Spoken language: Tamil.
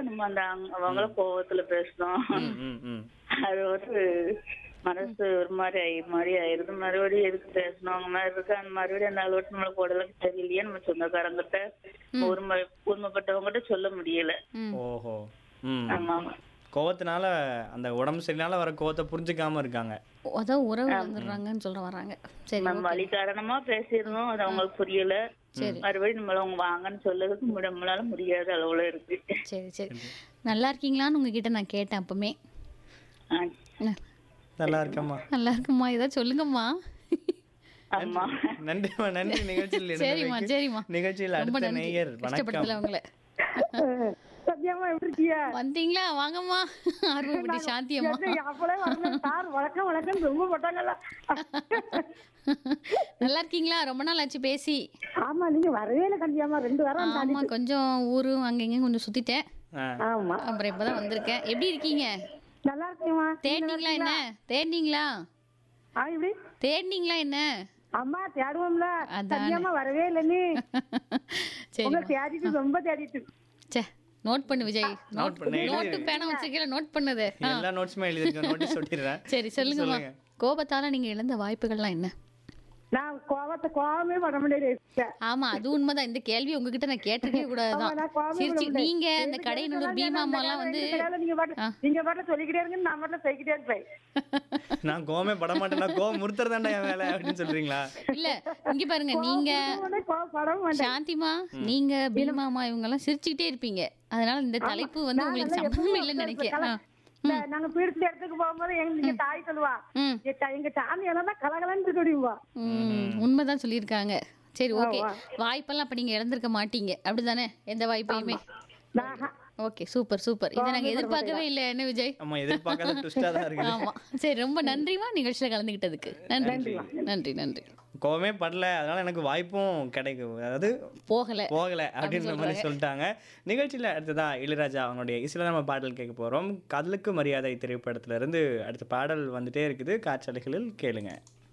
நம்ம அந்த அவங்க- அவங்கள கோவத்துல பேசணும் ம், ம், ம். அது ஒரு மனசு ஒரு மாதிரி ஆயி மாதிரி ஆயிருது மறுபடியும் எதுக்கு பேசணும் அவங்க மாதிரி இருக்கு அந்த மறுபடியும் அந்த அளவுக்கு நம்மளுக்கு உடலுக்கு தெரியலையே நம்ம சொந்தக்காரங்கிட்ட உரிமை உரிமைப்பட்டவங்ககிட்ட சொல்ல முடியல ம் ஓஹோ ம் ஆமா கோவத்தினால அந்த உடம்பு சரியினால வர கோவத்தை புரிஞ்சுக்காம இருக்காங்க அதான் உறவு வந்துடுறாங்கன்னு சொல்ல வராங்க சரி நம்ம வழி காரணமா பேசியிருந்தோம் அது அவங்களுக்கு புரியல சரி. மறுபடியும் நம்மள அவங்க வாங்கன்னு சொல்லதுக்கு முடி- நம்மளால முடியாத அளவுல இருக்கு சரி சரி நல்லா இருக்கீங்களான்னு உங்ககிட்ட நான் கேட்டேன் அப்பமே ஆ, ந- நல்லா இருக்கம்மா நல்லா இருக்குமா ஏதாவது சொல்லுங்கம்மா ஆமா நன்றிம்மா நன்றி நிகழ்ச்சியில் சரிம்மா இணைந்தமைக்கு. சரிம்மா நிகழ்ச்சியில் ரொம்ப அடுத்த நன்றி நேயர் கஷ்டப்படுத்தல வணக்கம் உங்களை சத்தியமா எப்படி இருக்கியா வந்தீங்களா வாங்கம்மா ஆர்வப்பட்டி சாந்தி அம்மா அப்பளே வரணும் சார் வணக்கம் வணக்கம் ரொம்ப போட்டாங்கல்ல நல்லா இருக்கீங்களா ரொம்ப நாள் ஆச்சு பேசி ஆமா நீங்க வரவே இல்லை கண்டியாமா ரெண்டு வாரம் ஆமா கொஞ்சம் ஊரும் அங்க இங்கேயும் கொஞ்சம் சுத்திட்டேன் ஆ, ஆமா அப்புறம் இப்பதான் வந்திருக்கேன் எப்படி இருக்கீங்க நல்லா இருக்கேம்மா தேடினீங்களா என்ன தேடினீங்களா ஆ இப்படி தேடினீங்களா என்ன அம்மா தேடுவோம்ல அதானே. சத்தியமா வரவே இல்லை நீ சரி உங்களை தேடிட்டு ரொம்ப தேடிட்டு சே நோட் பண்ணு விஜய் Note நோட் பண்ணு. நோட்டு பேனா வச்சிருக்கீங்களா நோட் பண்ணது ஆ. எல்லா நோட்ஸுமே எழுதிருக்கேன் நோட்டீஸ் சொல்லிடுறேன் சரி சொல்லுங்கம்மா சொல்லுங்க. கோபத்தால நீங்க இழந்த வாய்ப்புகள்லாம் என்ன நான் கோவத்தை கோவமே பட முடியாது ஆமா அது உண்மைதான் இந்த கேள்வி உங்ககிட்ட நான் கேட்டிருக்கவே கூடாதுதான் நான் கோவமே சிரிச்சு பட நீங்க முடியாது. இந்த எனக்கு கடையனூர் எதுக்கு பீமாமாலாம் சொன்னாலும் வந்து இந்த கடையில நீங்க பாட்டு ஆ. நீங்க பாட்டு சொல்லிக்கிட்டே இருங்கன்னு நான் பாட்டுல சொல்லிக்கிட்டே இருப்பேன் நான் கோவமே பட மாட்டேன்னா கோவம் முறுத்துறதாண்டா என் வேலை அப்படின்னு சொல்றீங்களா இல்ல இங்க பாருங்க நீங்க உடனே கோவப்படவும் மாட்டேன் சாந்திமா நீங்க பீமாமா இவங்க எல்லாம் சிரிச்சுக்கிட்டே இருப்பீங்க அதனால இந்த தலைப்பு வந்து நான் உங்களுக்கு நல்லா சம்பந்தம் எப்பவுமே இல்லைன்னு நினைக்கிறேன் கல- ஆ. இந்த நாங்க பீடிச்ச இடத்துக்கு போகும்போது எங்க எங்க தாய் சொல்லுவா ம் எங்க தா- எங்க சாமி எல்லாம் கலகலன்னு இருக்கு அப்படிம்பா ம், உண்மைதான் சொல்லியிருக்காங்க சரி ஓகே வாய்ப்பெல்லாம் அப்ப நீங்க இழந்திருக்க மாட்டீங்க அப்படிதானே எந்த வாய்ப்பையுமே நான் ஓகே சூப்பர் சூப்பர் இதை நாங்க எதிர்பார்க்கவே இல்லை என்ன விஜய் ஆமா எதிர்பார்க்காத ட்விஸ்டா தான் இருக்குது ஆமா சரி ரொம்ப நன்றிமா நிகழ்ச்சியில கலந்துகிட்டதுக்கு நன்றி நன்றி நன்றி கோவமே படல அதனால எனக்கு வாய்ப்பும் கிடைக்கும் அதாவது போகல போகல அப்படின்ற மாதிரி சொல்லிட்டாங்க நிகழ்ச்சியில அடுத்ததா இளையராஜா அவங்களுடைய இசையில நம்ம பாடல் கேட்க போறோம் காதலுக்கு மரியாதை திரைப்படத்துல இருந்து அடுத்த பாடல் வந்துட்டே இருக்குது காற்றலைகளில் கேளுங்க